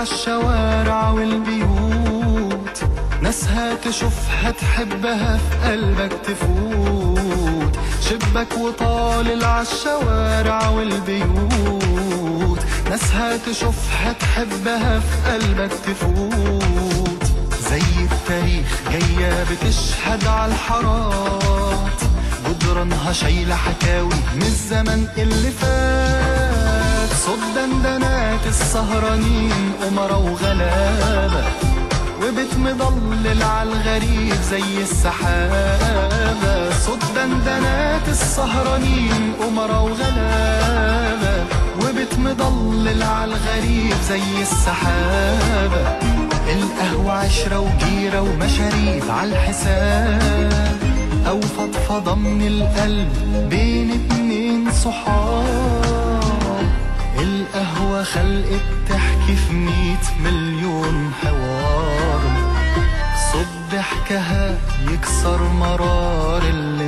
عالشوارع والبيوت ناسها تشوفها تحبها في قلبك تفوت شبك وطالل عالشوارع والبيوت ناسها تشوفها تحبها في قلبك تفوت زي التاريخ جاية بتشهد عالحارات جدرانها شايلة حكاوي من الزمن اللي فات صوت دندنات السهرانين أمرا وغلابة وبيت مضلل عالغريب زي السحابة صوت دندنات السهرانين أمرا وغلابة وبيت مضلل عالغريب زي السحابة القهوة عشرة وجيرة ومشاريب عالحساب أو فضفضة من القلب بين اتنين صحاب القهوة خلقت تحكي في ميت مليون حوار صوت ضحكها يكسر مرار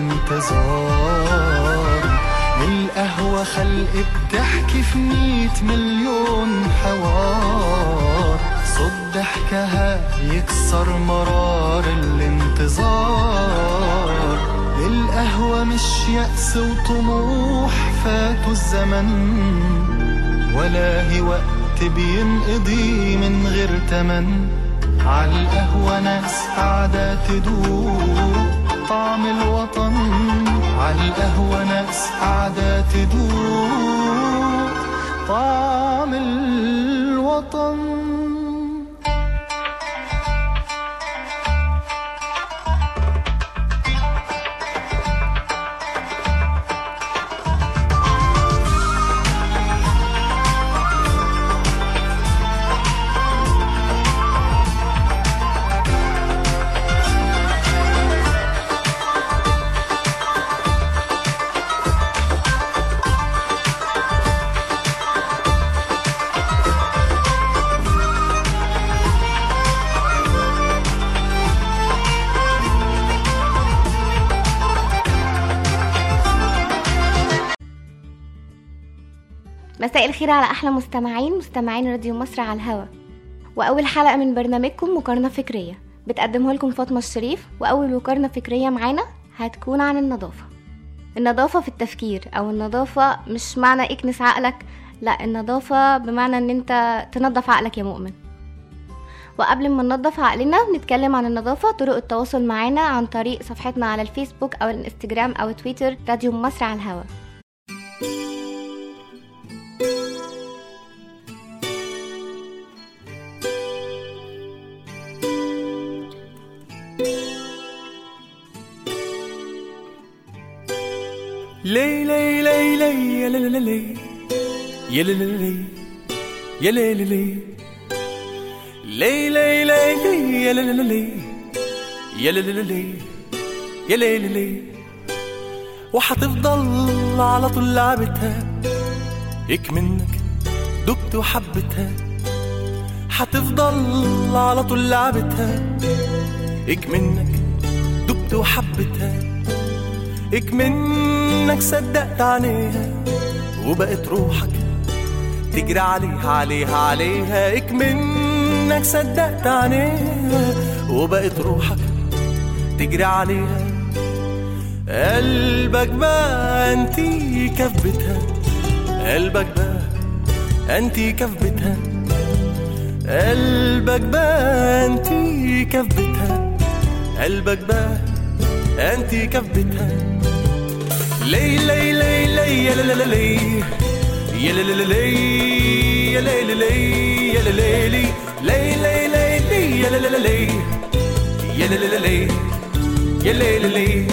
الانتظار القهوة خلقت تحكي في ميت مليون حوار صوت ضحكها يكسر مرار الانتظار القهوة مش يأس وطموح فاتوا الزمن ولا هي وقت بينقضي من غير تمن عالقهوة ناس قاعدة تدوق طعم الوطن عالقهوة ناس قاعدة تدوق طعم الوطن مساء الخير على احلى مستمعين مستمعين راديو مصر على الهوا واول حلقه من برنامجكم مقارنه فكريه بتقدمه لكم فاطمه الشريف واول مقارنه فكريه معانا هتكون عن النظافه النظافه في التفكير او النظافه مش معنى اكنس عقلك لا النظافه بمعنى ان انت تنظف عقلك يا مؤمن وقبل ما ننظف عقلنا نتكلم عن النظافة طرق التواصل معنا عن طريق صفحتنا على الفيسبوك أو الانستجرام أو تويتر راديو مصر على الهوا لي لي لي لي يا لي لي لي يا لي لي لي يا لي لي لي لي لي لي يا لي لي لي يا لي لي لي يا لي لي لي وحتفضل على طول لعبتها هيك منك دبت وحبتها حتفضل على طول لعبتها هيك منك دبت وحبتها هيك منك صدقت عليها وبقت روحك تجري عليها عليها عليها هيك منك صدقت عليها وبقت روحك تجري عليها قلبك بقى انتي كفتها قلبك بقى انتي كفتها قلبك بقى انتي كفتها قلبك بقى انتي كفتها لي لي لي لي يا لا لا لي يا لا لا لي يا لي لي لي يا لا لي لي لي لي لي لي يا لا لا لي يا لا لا لي يا لي لي لي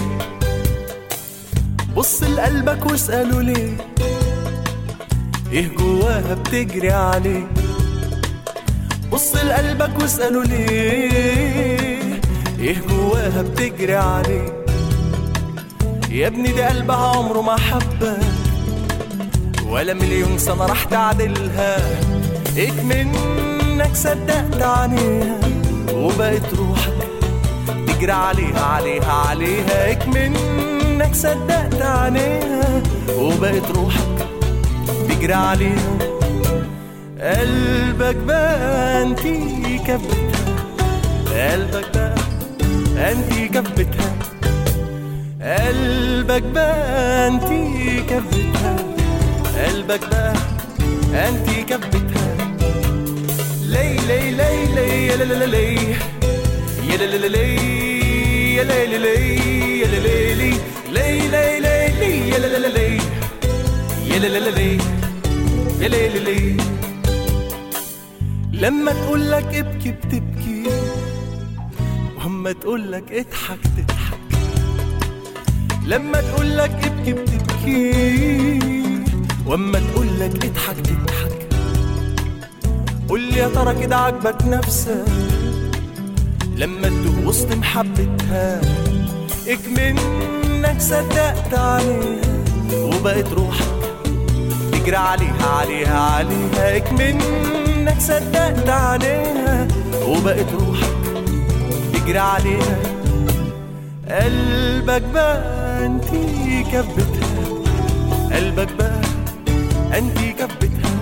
بص لقلبك واسأله ليه ايه جواها بتجري عليه بص لقلبك واسأله ليه ايه جواها بتجري عليه يا ابني ده قلبها عمره ما حبك ولا مليون سنة راح تعدلها ايك منك صدقت عليها وبقت روحك تجري عليها عليها عليها ايك منك صدقت عليها وبقت روحك تجري عليها قلبك بقى انتي كبتها قلبك بقى انتي كبتها قلبك بقى انتي كبتها قلبك بقى انتي كبتها لي لي لي لي يا لا لا لا لي يا لا لا لا لي يا لي لي لي يا لا لي لي لي لي لي لي يا لا لا لا لي يا لا لا لا لي يا لي لي لي لما تقول لك ابكي بتبكي واما تقول لك اضحك تضحك لما تقول لك ابكي بتبكي واما تقول لك اضحك تضحك قول لي يا ترى كده عاجبك نفسك لما تدوب وسط محبتها اكمنك صدقت عليها وبقت روحك تجري عليها عليها عليها اكمنك صدقت عليها وبقت روحك تجري عليها قلبك بقى انتي كبتها قلبك بقى انتي كبتها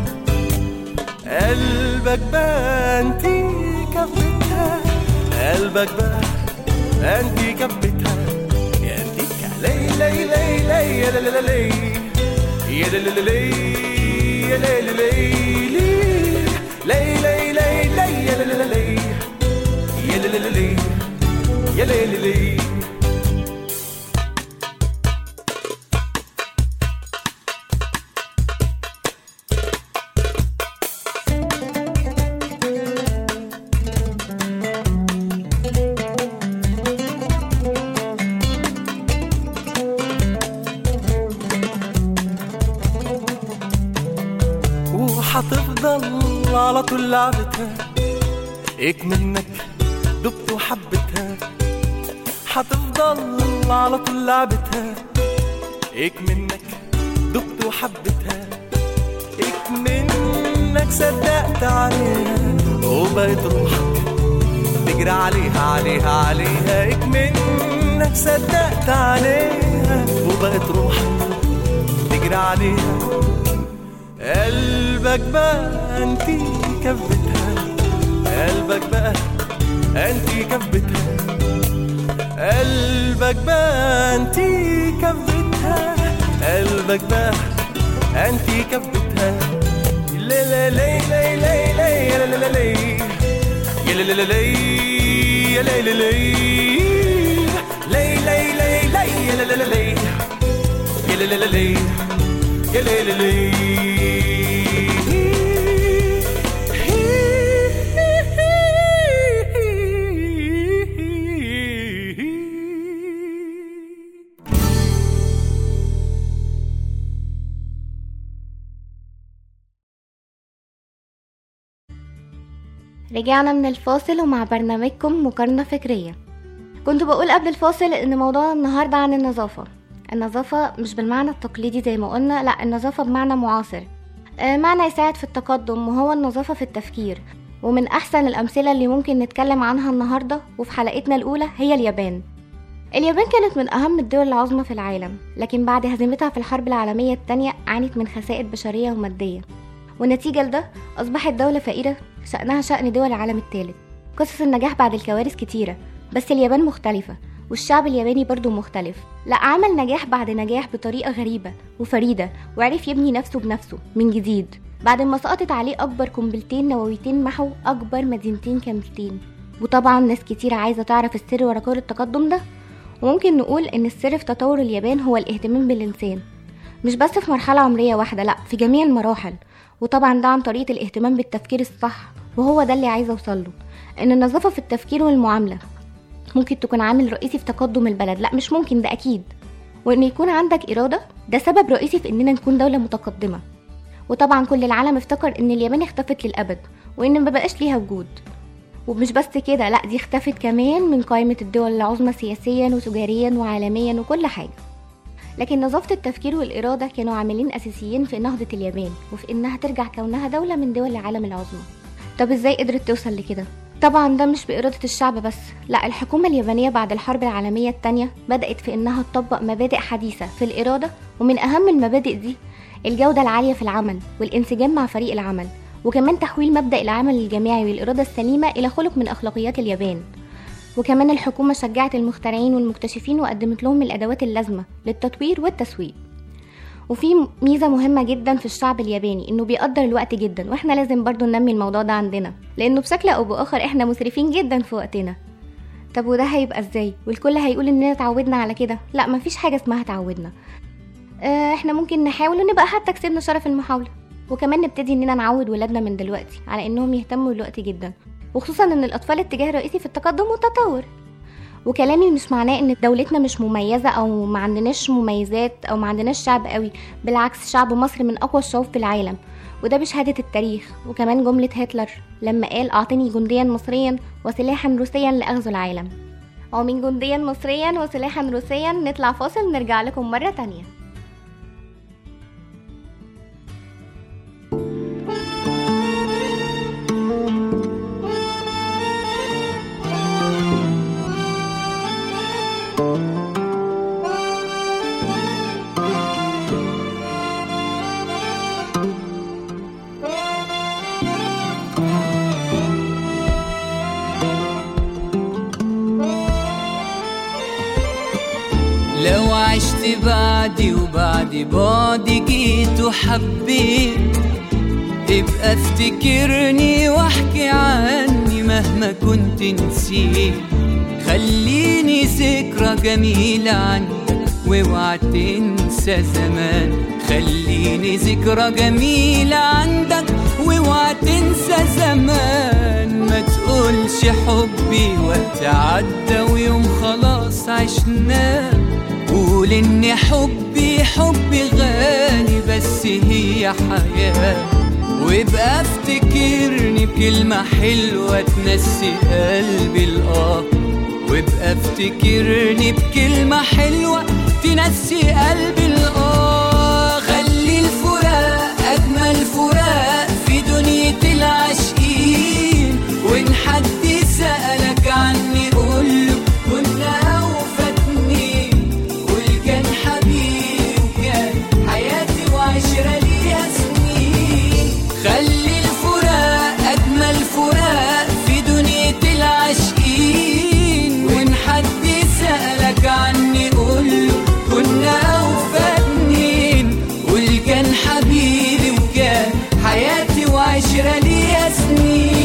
قلبك بقى انتي كبتها قلبك بقى انتي كبتها يا انتيكا لي لي لي لي يا لا لا لا لي يا لا لا لا لي يا لا لا لي لي لي لي لي يا لا لا لا لي يا لا لا لا لي يا لا لا لي وحتفضل على طول لعبتها ايك منك دبت وحبتها حتفضل على طول لعبتها ايك منك دبت وحبتها ايك منك صدقت عليها وبقت روحك تجري عليها عليها عليها ايك منك صدقت عليها وبقت روحك تجري عليها قلبك بقى انتي كبتها قلبك بقى انتي كبتها قلبك بقى انتي كبتها قلبك بقى انتي كبتها لا لا لا لا لا لا يا لا لا لا يا لا لا لا يا لا لا لا لا لا لا لا يا لا لا لا يا لا لا لا يا لا لا لا رجعنا من الفاصل ومع برنامجكم مقارنة فكرية كنت بقول قبل الفاصل ان موضوع النهاردة عن النظافة النظافة مش بالمعنى التقليدي زي ما قلنا لا النظافة بمعنى معاصر آه، معنى يساعد في التقدم وهو النظافة في التفكير ومن أحسن الأمثلة اللي ممكن نتكلم عنها النهاردة وفي حلقتنا الأولى هي اليابان اليابان كانت من أهم الدول العظمى في العالم لكن بعد هزيمتها في الحرب العالمية التانية عانت من خسائر بشرية ومادية والنتيجة لده أصبحت دولة فقيرة شأنها شأن دول العالم الثالث قصص النجاح بعد الكوارث كتيرة بس اليابان مختلفة والشعب الياباني برضو مختلف لا عمل نجاح بعد نجاح بطريقة غريبة وفريدة وعرف يبني نفسه بنفسه من جديد بعد ما سقطت عليه أكبر قنبلتين نوويتين محو أكبر مدينتين كاملتين وطبعا ناس كتيرة عايزة تعرف السر ورا كل التقدم ده وممكن نقول إن السر في تطور اليابان هو الاهتمام بالإنسان مش بس في مرحلة عمرية واحدة لأ في جميع المراحل وطبعا ده عن طريقة الاهتمام بالتفكير الصح وهو ده اللي عايزة أوصله إن النظافة في التفكير والمعاملة ممكن تكون عامل رئيسي في تقدم البلد لا مش ممكن ده أكيد وإن يكون عندك إرادة ده سبب رئيسي في إننا نكون دولة متقدمة وطبعا كل العالم افتكر إن اليابان اختفت للأبد وإن ما بقاش ليها وجود ومش بس كده لا دي اختفت كمان من قائمة الدول العظمى سياسيا وتجاريا وعالميا وكل حاجة لكن نظافة التفكير والإرادة كانوا عاملين أساسيين في نهضة اليابان وفي إنها ترجع كونها دولة من دول العالم العظمى طب إزاي قدرت توصل لكده؟ طبعا ده مش بإرادة الشعب بس لا الحكومة اليابانية بعد الحرب العالمية التانية بدأت في إنها تطبق مبادئ حديثة في الإرادة ومن أهم المبادئ دي الجودة العالية في العمل والانسجام مع فريق العمل وكمان تحويل مبدأ العمل الجماعي والإرادة السليمة إلى خلق من أخلاقيات اليابان وكمان الحكومة شجعت المخترعين والمكتشفين وقدمت لهم الأدوات اللازمة للتطوير والتسويق وفي ميزة مهمة جدا في الشعب الياباني انه بيقدر الوقت جدا واحنا لازم برضو ننمي الموضوع ده عندنا لانه بشكل او باخر احنا مسرفين جدا في وقتنا طب وده هيبقى ازاي والكل هيقول اننا اتعودنا على كده لا مفيش حاجة اسمها اتعودنا اه احنا ممكن نحاول ونبقى حتى كسبنا شرف المحاولة وكمان نبتدي اننا نعود ولادنا من دلوقتي على انهم يهتموا بالوقت جدا وخصوصا ان الاطفال اتجاه رئيسي في التقدم والتطور وكلامي مش معناه ان دولتنا مش مميزة او ما عندناش مميزات او ما عندناش شعب قوي بالعكس شعب مصر من اقوى الشعوب في العالم وده بشهادة التاريخ وكمان جملة هتلر لما قال اعطني جنديا مصريا وسلاحا روسيا لاغزو العالم ومن جنديا مصريا وسلاحا روسيا نطلع فاصل نرجع لكم مرة تانية لو عشت بعدي وبعد بعدي جيت وحبيت ابقى افتكرني واحكي عني مهما كنت نسيت خليني ذكرى جميلة عنك واوعى تنسى زمان خليني ذكرى جميلة عندك واوعى تنسى زمان ما تقولش حبي وقت عدى ويوم خلاص عشناه قول ان حبي حبي غالي بس هي حياة وابقى افتكرني بكلمة حلوة تنسي قلبي الآه وابقى افتكرني بكلمة حلوة تنسي قلبي الآه خلي الفراق أجمل فراق في دنيا العاشقين وإن حد سألك عني قوله كنا أوفى اتنين قول كان حبيبي وكان حياتي وعشرة ليها سنين خلي الفراق أجمل فراق في دنيا العاشقين وإن حد سألك عني قوله كنا أوفى اتنين قول كان حبيبي وكان حياتي وعشرة ليها سنين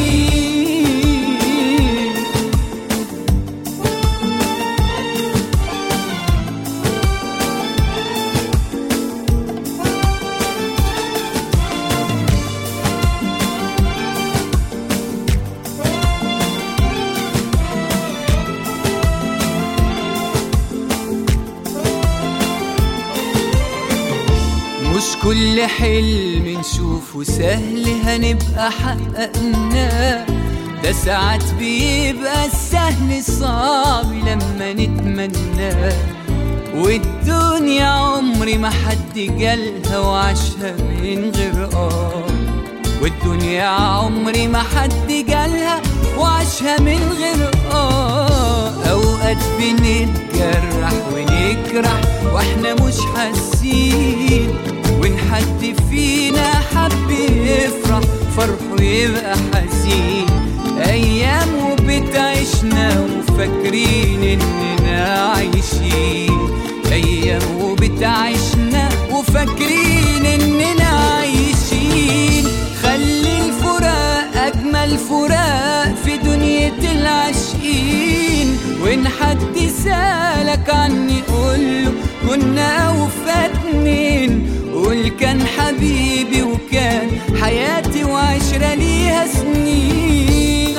مش كل حلم نشوفه سهل هنبقى حققناه ده ساعات بيبقى السهل صعب لما نتمناه والدنيا عمري ما حد جالها وعاشها من غير اه والدنيا عمري ما حد جالها وعاشها من غير اه اوقات بنتجرح ونجرح واحنا مش حاسين وان حد فينا حب يفرح فرحه يبقى حزين ايام وبتعيشنا وفاكرين اننا عايشين ايام وبتعيشنا وفاكرين اننا عايشين خلي الفراق اجمل فراق في دنيا العاشقين وان حد سالك عني قوله كنا اوفى اتنين قول كان حبيبي وكان حياتي وعشرة ليها سنين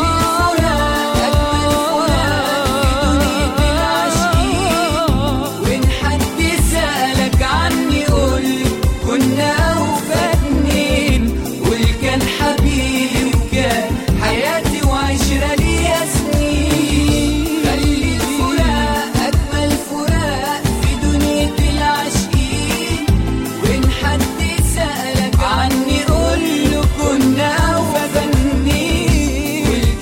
وإن حد سألك عني قول كنا أوفى اتنين قول كان حبيبي وكان حياتي وعشرة ليها سنين خلي الفراق أجمل فراق في دنيا العاشقين وإن حد سألك عني قول له كنا أوفى اتنين قول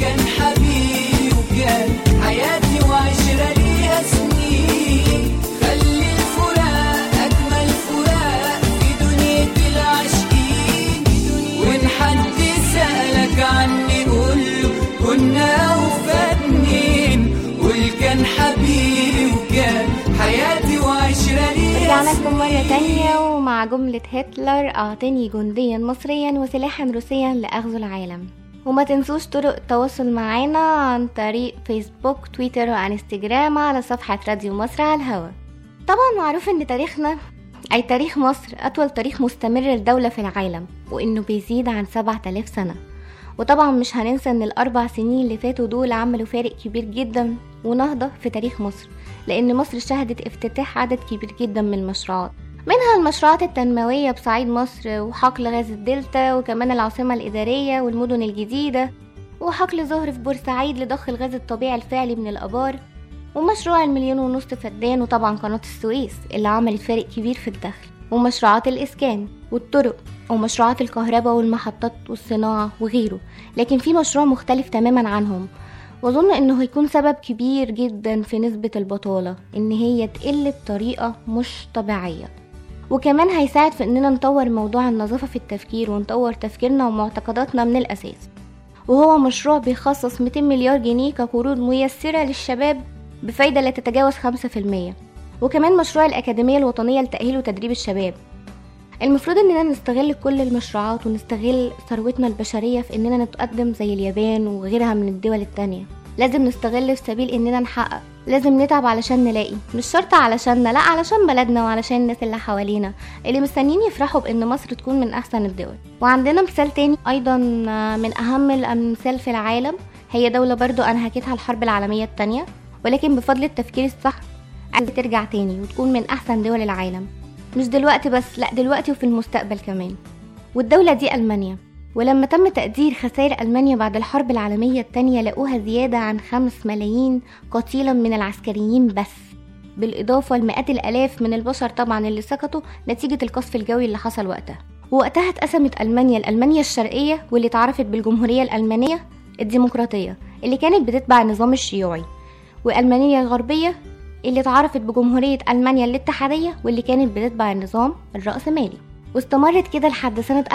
بكم مرة تانية ومع جملة هتلر أعطني جنديا مصريا وسلاحا روسيا لأغزو العالم وما تنسوش طرق التواصل معانا عن طريق فيسبوك تويتر وانستجرام على صفحة راديو مصر على الهوا طبعا معروف ان تاريخنا أي تاريخ مصر أطول تاريخ مستمر لدولة في العالم وإنه بيزيد عن 7000 سنة وطبعا مش هننسى ان الاربع سنين اللي فاتوا دول عملوا فارق كبير جدا ونهضة في تاريخ مصر لان مصر شهدت افتتاح عدد كبير جدا من المشروعات منها المشروعات التنموية بصعيد مصر وحقل غاز الدلتا وكمان العاصمة الإدارية والمدن الجديدة وحقل زهر في بورسعيد لضخ الغاز الطبيعي الفعلي من الآبار ومشروع المليون ونص فدان وطبعا قناة السويس اللي عملت فارق كبير في الدخل ومشروعات الإسكان والطرق ومشروعات الكهرباء والمحطات والصناعة وغيره لكن في مشروع مختلف تماما عنهم وأظن إنه هيكون سبب كبير جدا في نسبة البطالة إن هي تقل بطريقة مش طبيعية وكمان هيساعد في إننا نطور موضوع النظافة في التفكير ونطور تفكيرنا ومعتقداتنا من الأساس وهو مشروع بيخصص 200 مليار جنيه كقروض ميسرة للشباب بفايدة لا تتجاوز 5% وكمان مشروع الأكاديمية الوطنية لتأهيل وتدريب الشباب المفروض اننا نستغل كل المشروعات ونستغل ثروتنا البشرية في اننا نتقدم زي اليابان وغيرها من الدول التانية لازم نستغل في سبيل اننا نحقق لازم نتعب علشان نلاقي مش شرط علشاننا لا علشان بلدنا وعلشان الناس اللي حوالينا اللي مستنيين يفرحوا بان مصر تكون من احسن الدول وعندنا مثال تاني ايضا من اهم الامثال في العالم هي دولة برضو انهكتها الحرب العالمية التانية ولكن بفضل التفكير الصح عايزة ترجع تاني وتكون من احسن دول العالم مش دلوقتي بس لا دلوقتي وفي المستقبل كمان والدولة دي ألمانيا ولما تم تقدير خسائر ألمانيا بعد الحرب العالمية التانية لقوها زيادة عن خمس ملايين قتيلا من العسكريين بس بالإضافة لمئات الآلاف من البشر طبعا اللي سقطوا نتيجة القصف الجوي اللي حصل وقتها ووقتها اتقسمت ألمانيا لألمانيا الشرقية واللي اتعرفت بالجمهورية الألمانية الديمقراطية اللي كانت بتتبع النظام الشيوعي وألمانيا الغربية اللي اتعرفت بجمهورية ألمانيا الاتحادية واللي كانت بتتبع النظام الرأسمالي واستمرت كده لحد سنة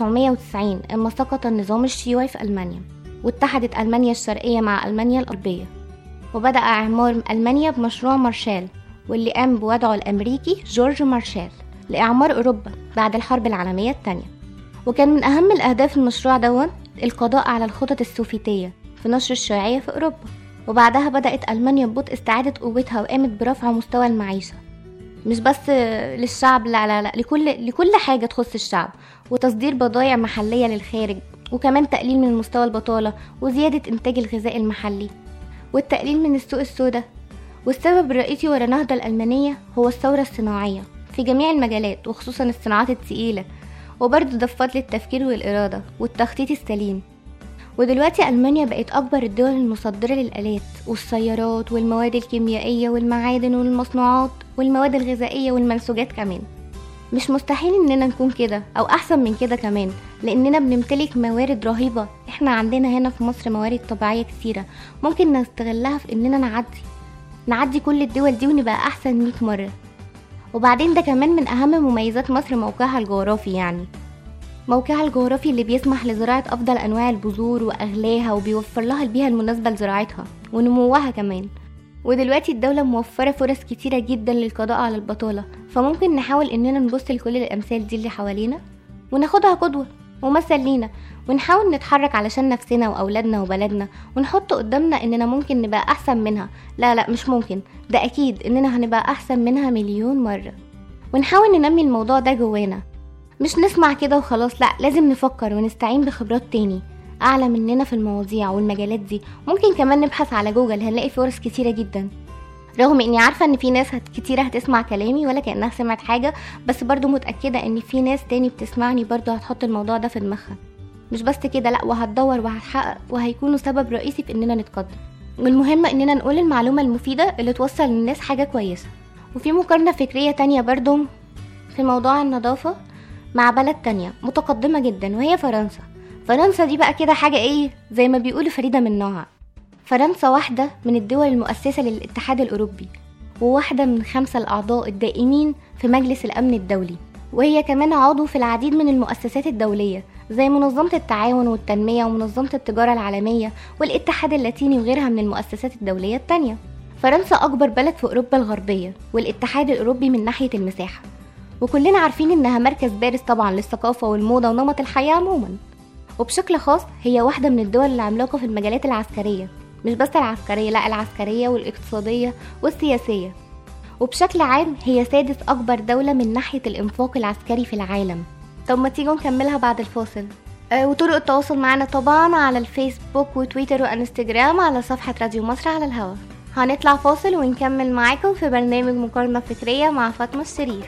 1990 اما سقط النظام الشيوعي في ألمانيا واتحدت ألمانيا الشرقية مع ألمانيا الغربية وبدأ إعمار ألمانيا بمشروع مارشال واللي قام بوضعه الأمريكي جورج مارشال لإعمار أوروبا بعد الحرب العالمية الثانية وكان من أهم الأهداف المشروع دون القضاء على الخطط السوفيتية في نشر الشيوعية في أوروبا وبعدها بدأت ألمانيا ببطء استعادة قوتها وقامت برفع مستوى المعيشة مش بس للشعب لا لا لا لكل لكل حاجة تخص الشعب وتصدير بضائع محلية للخارج وكمان تقليل من مستوى البطالة وزيادة إنتاج الغذاء المحلي والتقليل من السوق السوداء والسبب الرئيسي ورا النهضة الألمانية هو الثورة الصناعية في جميع المجالات وخصوصا الصناعات التقيلة وبرضه ده بفضل التفكير والإرادة والتخطيط السليم ودلوقتي ألمانيا بقت أكبر الدول المصدرة للآلات والسيارات والمواد الكيميائية والمعادن والمصنوعات والمواد الغذائية والمنسوجات كمان مش مستحيل إننا نكون كده أو أحسن من كده كمان لأننا بنمتلك موارد رهيبة إحنا عندنا هنا في مصر موارد طبيعية كتيرة ممكن نستغلها في إننا نعدي نعدي كل الدول دي ونبقى أحسن مية مرة وبعدين ده كمان من أهم مميزات مصر موقعها الجغرافي يعني موقعها الجغرافي اللي بيسمح لزراعة أفضل أنواع البذور وأغلاها وبيوفر لها البيئة المناسبة لزراعتها ونموها كمان ودلوقتي الدولة موفرة فرص كتيرة جدا للقضاء على البطالة فممكن نحاول إننا نبص لكل الأمثال دي اللي حوالينا وناخدها قدوة ومثل لينا ونحاول نتحرك علشان نفسنا وأولادنا وبلدنا ونحط قدامنا إننا ممكن نبقى أحسن منها لا لا مش ممكن ده أكيد إننا هنبقى أحسن منها مليون مرة ونحاول ننمي الموضوع ده جوانا مش نسمع كده وخلاص لا لازم نفكر ونستعين بخبرات تاني أعلى مننا في المواضيع والمجالات دي ممكن كمان نبحث على جوجل هنلاقي فرص كتيرة جدا رغم اني عارفة ان في ناس هت كتيرة هتسمع كلامي ولا كأنها سمعت حاجة بس برضو متأكدة ان في ناس تاني بتسمعني برضو هتحط الموضوع ده في دماغها مش بس كده لا وهتدور وهتحقق وهيكونوا سبب رئيسي في اننا نتقدم والمهم اننا نقول المعلومة المفيدة اللي توصل للناس حاجة كويسة وفي مقارنة فكرية تانية برضو في موضوع النظافة مع بلد تانية متقدمة جدا وهي فرنسا فرنسا دي بقى كده حاجة ايه زي ما بيقولوا فريدة من نوعها فرنسا واحدة من الدول المؤسسة للاتحاد الأوروبي وواحدة من خمسة الأعضاء الدائمين في مجلس الأمن الدولي وهي كمان عضو في العديد من المؤسسات الدولية زي منظمة التعاون والتنمية ومنظمة التجارة العالمية والاتحاد اللاتيني وغيرها من المؤسسات الدولية التانية فرنسا أكبر بلد في أوروبا الغربية والاتحاد الأوروبي من ناحية المساحة وكلنا عارفين إنها مركز بارز طبعا للثقافة والموضة ونمط الحياة عموما وبشكل خاص هي واحدة من الدول العملاقة في المجالات العسكرية مش بس العسكرية لا العسكرية والاقتصادية والسياسية وبشكل عام هي سادس أكبر دولة من ناحية الإنفاق العسكري في العالم طب ما تيجوا نكملها بعد الفاصل آه، وطرق التواصل معنا طبعا على الفيسبوك وتويتر وانستجرام على صفحة راديو مصر على الهوا هنطلع فاصل ونكمل معاكم في برنامج مقارنة فكرية مع فاطمة الشريف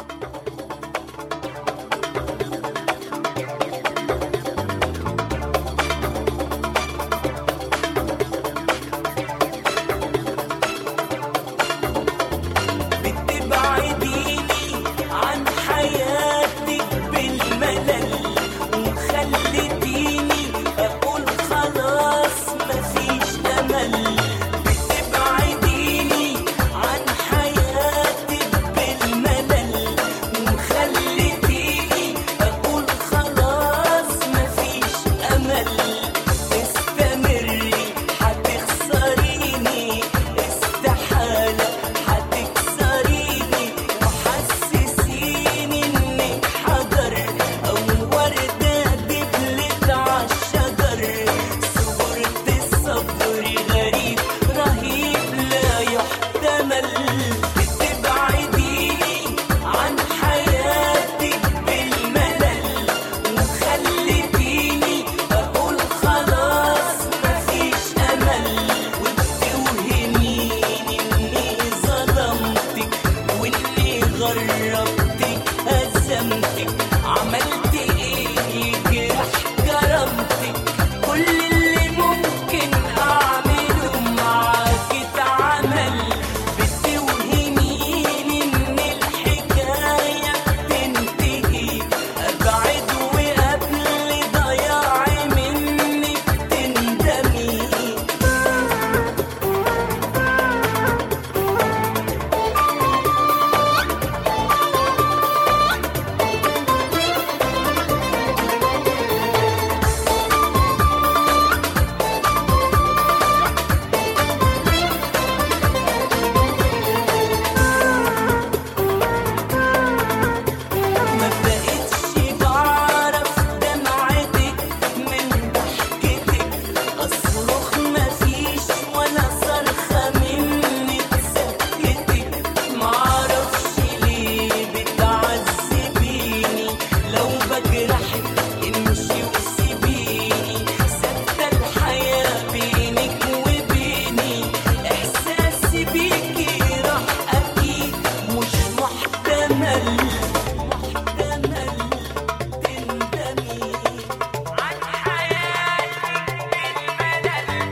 بتبعديني عن حياتك بالملل وخلتيني اقول خلاص مفيش امل بتبعديني عن حياتك بالملل وخلتيني اقول خلاص مفيش امل استمري هتخسريني استحالة هتكسريني وحسسيني انك حجر او وردة دبلت عالشجر صورة الصبر غريب رهيب لا يحتمل بتبعديني عن حياتك بالملل وخلتيني اقول خلاص مفيش امل وبتوهميني اني ظلمتك واني غربتك هزمتك عملت ايه يجرح كرامتك كل اللي ممكن اعمله معاك اتعمل بتوهميني ان الحكايه تنتهي ابعد وقبل ضياعي منك تندمي ما بقتش بعرف دمعتك من ضحكتك اصرخ مفيش ولا صرخة منك سكتك معرفش ليه بتعذبيني لو بجرحك امشي وسيبيني سكتة الحياة بينك وبيني احساسي بيكي راح اكيد مش محتمل محتمل تندمي عن حياتك بالملل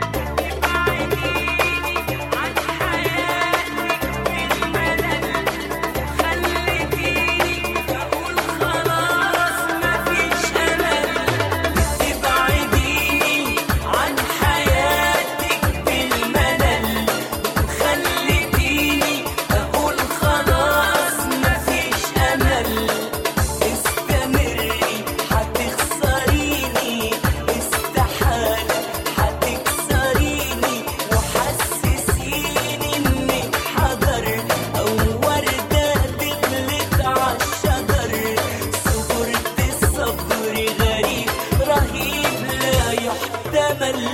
تبعديني عن حياتك بالملل خليتيني اقول خلاص مفيش امل تبعديني عن حياتك بالملل خليتيني اقول خلاص مفيش امل استمري هتخسريني استحالة هتكسريني وحسسيني انك حجر او وردة دبلت عالشجر صبرت الصبر غريب رهيب لا يحتمل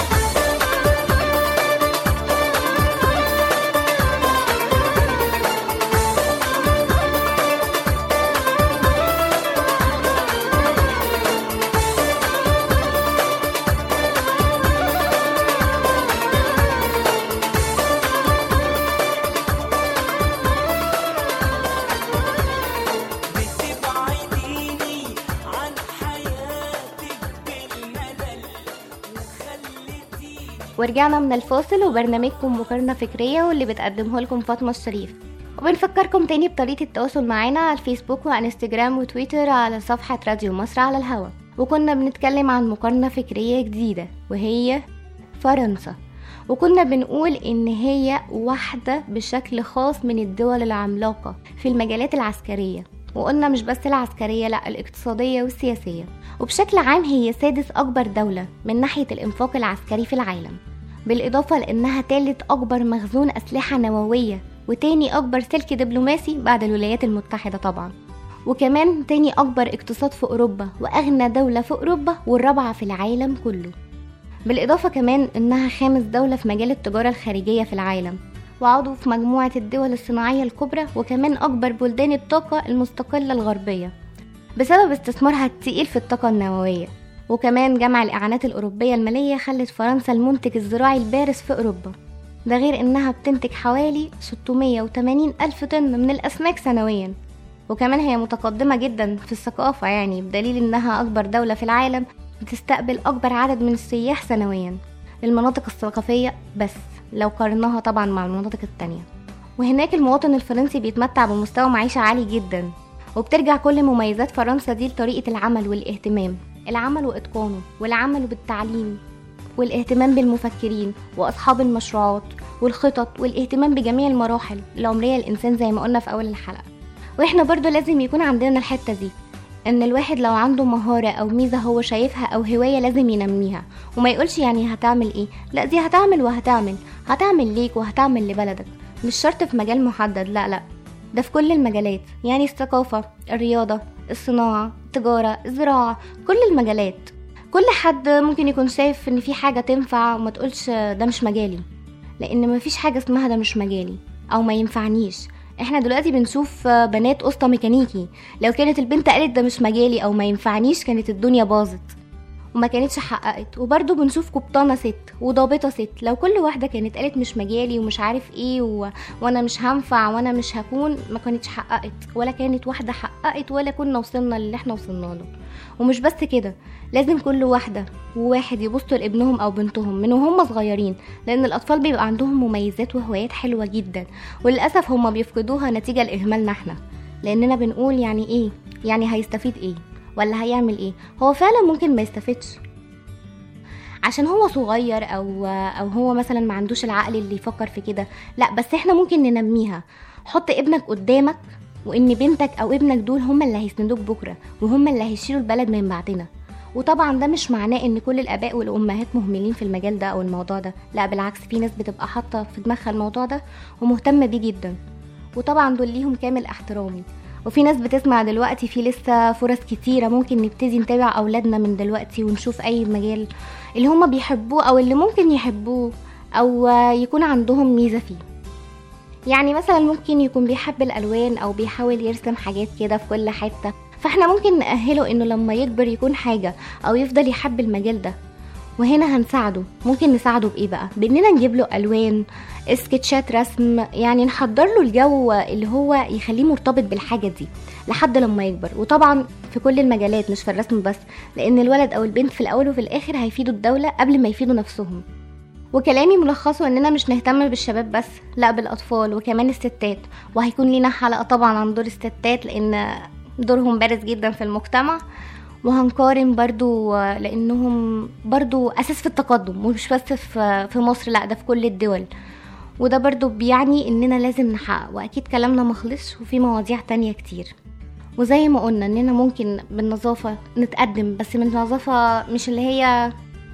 بتبعديني عن حياتك بالملل وخلتيني ورجعنا من الفاصل وبرنامجكم مقارنة فكرية واللي بتقدمه لكم فاطمة الشريف وبنفكركم تاني بطريقة التواصل معانا على الفيسبوك وانستجرام وتويتر على صفحة راديو مصر على الهوا وكنا بنتكلم عن مقارنة فكرية جديدة وهي فرنسا وكنا بنقول ان هي واحدة بشكل خاص من الدول العملاقة في المجالات العسكرية وقلنا مش بس العسكرية لا الاقتصادية والسياسية وبشكل عام هي سادس أكبر دولة من ناحية الإنفاق العسكري في العالم بالإضافة لأنها تالت أكبر مخزون أسلحة نووية وتاني أكبر سلك دبلوماسي بعد الولايات المتحدة طبعا وكمان تاني أكبر اقتصاد في أوروبا وأغنى دولة في أوروبا والرابعة في العالم كله بالإضافة كمان إنها خامس دولة في مجال التجارة الخارجية في العالم وعضو في مجموعة الدول الصناعية الكبرى وكمان أكبر بلدان الطاقة المستقلة الغربية بسبب استثمارها التقيل في الطاقة النووية وكمان جمع الإعانات الأوروبية المالية خلت فرنسا المنتج الزراعي البارز في أوروبا ده غير إنها بتنتج حوالي 680 ألف طن من الأسماك سنويا وكمان هي متقدمة جدا في الثقافة يعني بدليل إنها أكبر دولة في العالم بتستقبل أكبر عدد من السياح سنويا للمناطق الثقافية بس لو قارناها طبعا مع المناطق التانية وهناك المواطن الفرنسي بيتمتع بمستوى معيشة عالي جدا وبترجع كل مميزات فرنسا دي لطريقة العمل والاهتمام العمل وإتقانه والعمل بالتعليم والاهتمام بالمفكرين وأصحاب المشروعات والخطط والاهتمام بجميع المراحل العمرية للإنسان زي ما قلنا في أول الحلقة وإحنا برضو لازم يكون عندنا الحتة دي ان الواحد لو عنده مهارة او ميزة هو شايفها او هواية لازم ينميها وما يقولش يعني هتعمل ايه لا دي هتعمل وهتعمل هتعمل ليك وهتعمل لبلدك مش شرط في مجال محدد لا لا ده في كل المجالات يعني الثقافة الرياضة الصناعة التجارة الزراعة كل المجالات كل حد ممكن يكون شايف ان في حاجة تنفع وما تقولش ده مش مجالي لان مفيش حاجة اسمها ده مش مجالي او ما ينفعنيش احنا دلوقتي بنشوف بنات قسطة ميكانيكي لو كانت البنت قالت ده مش مجالي او ما ينفعنيش كانت الدنيا باظت وما كانتش حققت وبرضه بنشوف قبطانة ست وضابطة ست لو كل واحدة كانت قالت مش مجالي ومش عارف ايه و... وانا مش هنفع وانا مش هكون ما كانتش حققت ولا كانت واحدة حققت ولا كنا وصلنا اللي احنا وصلنا له ومش بس كده لازم كل واحدة وواحد يبصوا لابنهم او بنتهم من وهم صغيرين لان الاطفال بيبقى عندهم مميزات وهوايات حلوة جدا وللاسف هم بيفقدوها نتيجة لاهمالنا احنا لاننا بنقول يعني ايه يعني هيستفيد ايه ولا هيعمل ايه هو فعلا ممكن ما يستفدش عشان هو صغير او او هو مثلا ما عندوش العقل اللي يفكر في كده لا بس احنا ممكن ننميها حط ابنك قدامك وان بنتك او ابنك دول هم اللي هيسندوك بكره وهم اللي هيشيلوا البلد من بعدنا وطبعا ده مش معناه ان كل الاباء والامهات مهملين في المجال ده او الموضوع ده لا بالعكس في ناس بتبقى حاطه في دماغها الموضوع ده ومهتمه بيه جدا وطبعا دول ليهم كامل احترامي وفي ناس بتسمع دلوقتي في لسه فرص كتيرة ممكن نبتدي نتابع أولادنا من دلوقتي ونشوف أي مجال اللي هما بيحبوه أو اللي ممكن يحبوه أو يكون عندهم ميزة فيه يعني مثلا ممكن يكون بيحب الألوان أو بيحاول يرسم حاجات كده في كل حتة فاحنا ممكن نأهله انه لما يكبر يكون حاجة او يفضل يحب المجال ده وهنا هنساعده ممكن نساعده بايه بقى باننا نجيب له الوان سكتشات رسم يعني نحضر له الجو اللي هو يخليه مرتبط بالحاجه دي لحد لما يكبر وطبعا في كل المجالات مش في الرسم بس لان الولد او البنت في الاول وفي الاخر هيفيدوا الدوله قبل ما يفيدوا نفسهم وكلامي ملخصه اننا مش نهتم بالشباب بس لا بالاطفال وكمان الستات وهيكون لينا حلقه طبعا عن دور الستات لان دورهم بارز جدا في المجتمع وهنقارن برضو لانهم برضو اساس في التقدم ومش بس في في مصر لا ده في كل الدول وده برضو بيعني اننا لازم نحقق واكيد كلامنا مخلصش وفي مواضيع تانية كتير وزي ما قلنا اننا ممكن بالنظافة نتقدم بس من نظافة مش اللي هي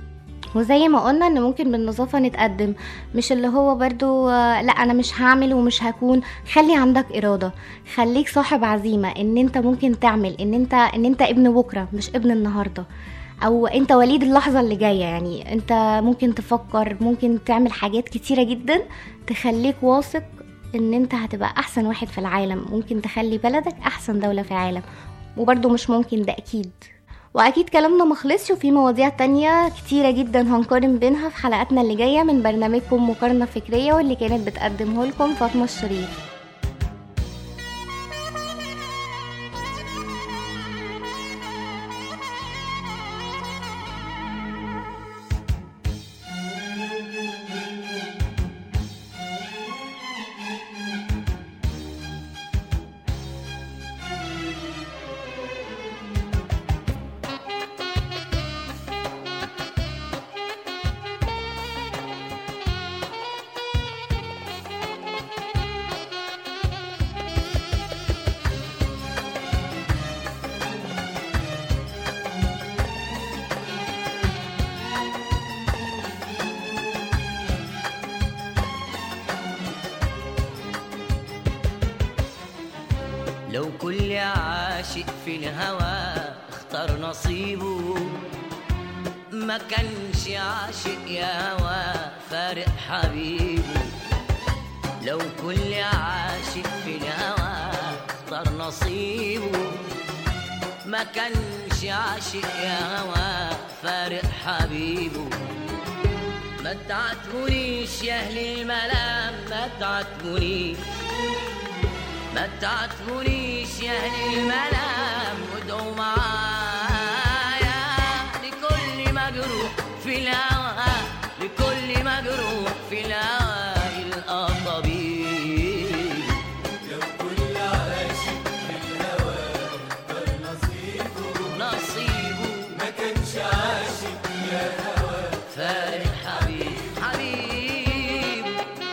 وزي ما قلنا ان ممكن بالنظافة نتقدم مش اللي هو برضو آه، لا انا مش هعمل ومش هكون خلي عندك ارادة خليك صاحب عزيمة ان انت ممكن تعمل ان انت ان انت ابن بكرة مش ابن النهاردة او انت وليد اللحظة اللي جاية يعني انت ممكن تفكر ممكن تعمل حاجات كتيرة جدا تخليك واثق ان انت هتبقى احسن واحد في العالم ممكن تخلي بلدك احسن دولة في العالم وبرضو مش ممكن ده اكيد واكيد كلامنا مخلصش وفي مواضيع تانية كتيرة جدا هنقارن بينها في حلقاتنا اللي جاية من برنامجكم مقارنة فكرية واللي كانت بتقدمه لكم فاطمة الشريف لو كل عاشق في الهوى اختار نصيبه ما كانش عاشق يا هوى فارق حبيبه لو كل عاشق في الهوى اختار نصيبه ما كانش عاشق يا هوى فارق حبيبه ما تعاتبونيش يا اهل الملام ما تعاتبونيش ما تعاتبونيش يا اهل الملام وادعوا معايا لكل مجروح في الهوى لكل مجروح في الهوى يلقى طبيب نصيبه ما كانش عاشق فارق حبيب حبيب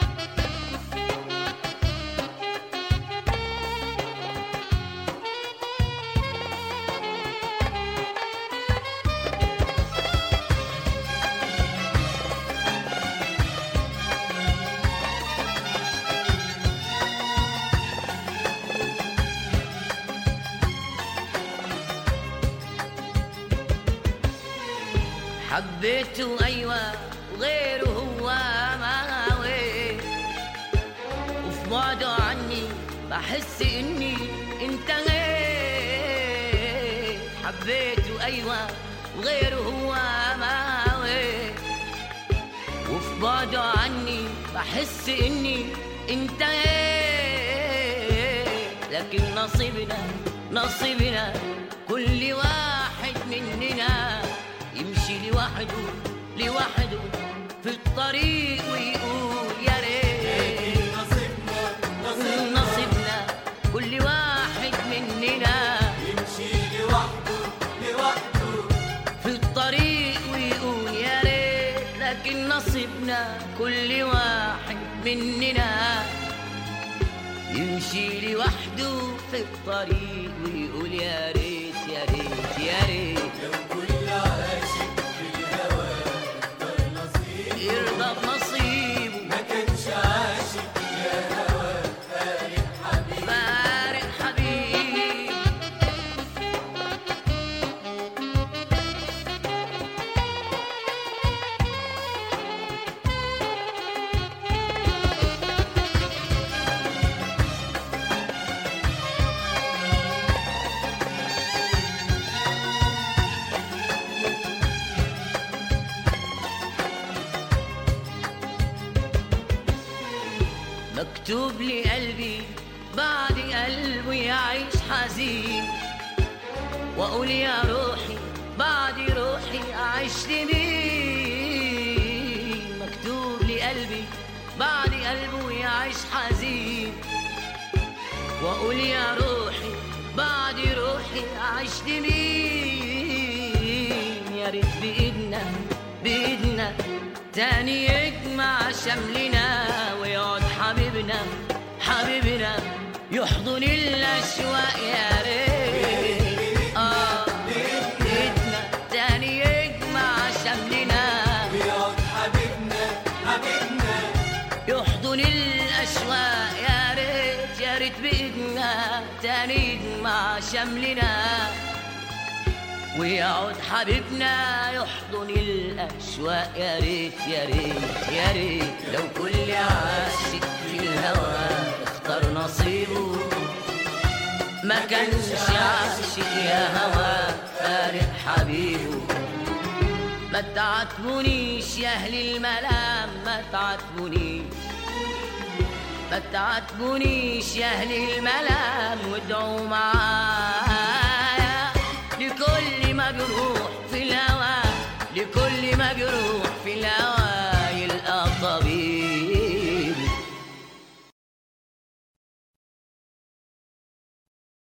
حبيته أيوة وغيره هو ما هوي وفي بعده عني بحس إني انتهيت حبيته أيوة وغيره هو ما هوي وفي بعده عني بحس إني انتهيت لكن نصيبنا نصيبنا كل واحد مننا يمشي لوحده لوحده في الطريق ويقول يا ريت نصيبنا كل واحد مننا يمشي لوحده لوحده في الطريق ويقول يا ريت لكن نصيبنا كل واحد مننا يمشي لوحده في الطريق ويقول يا ريت يا ريت يا ريت كل عاشق في الهوى اختار نصيبه يرضى بنصيبه ما كانش عاشق يا هوى فارق حبيب فارق حبيب مكتوب لي قلبي بعد قلبه يعيش حزين واقول يا روحي بعد روحي اعيش لمين مكتوب لي قلبي بعد قلبه يعيش حزين واقول يا روحي بعد روحي اعيش لمين يا ريت بايدنا بايدنا تاني يجمع شملنا ويقعد حبيبنا حبيبنا يحضن الاشواق يا ريت اه بايدنا تاني يجمع شملنا يقعد حبيبنا حبيبنا يحضن الأشواق يا ريت يا ريت بإيدنا تاني يجمع شملنا ويقعد حبيبنا يحضن الأشواق يا ريت يا ريت يا ريت لو كل عاشق في الهوى اختار نصيبه ما كانش عاشق يا هوى فارق حبيبه ما تعاتبونيش يا اهل الملام ما تعاتبونيش ما تعاتبونيش يا اهل الملام وادعوا معايا لكل مجروح في الهوى لكل مجروح في الهوى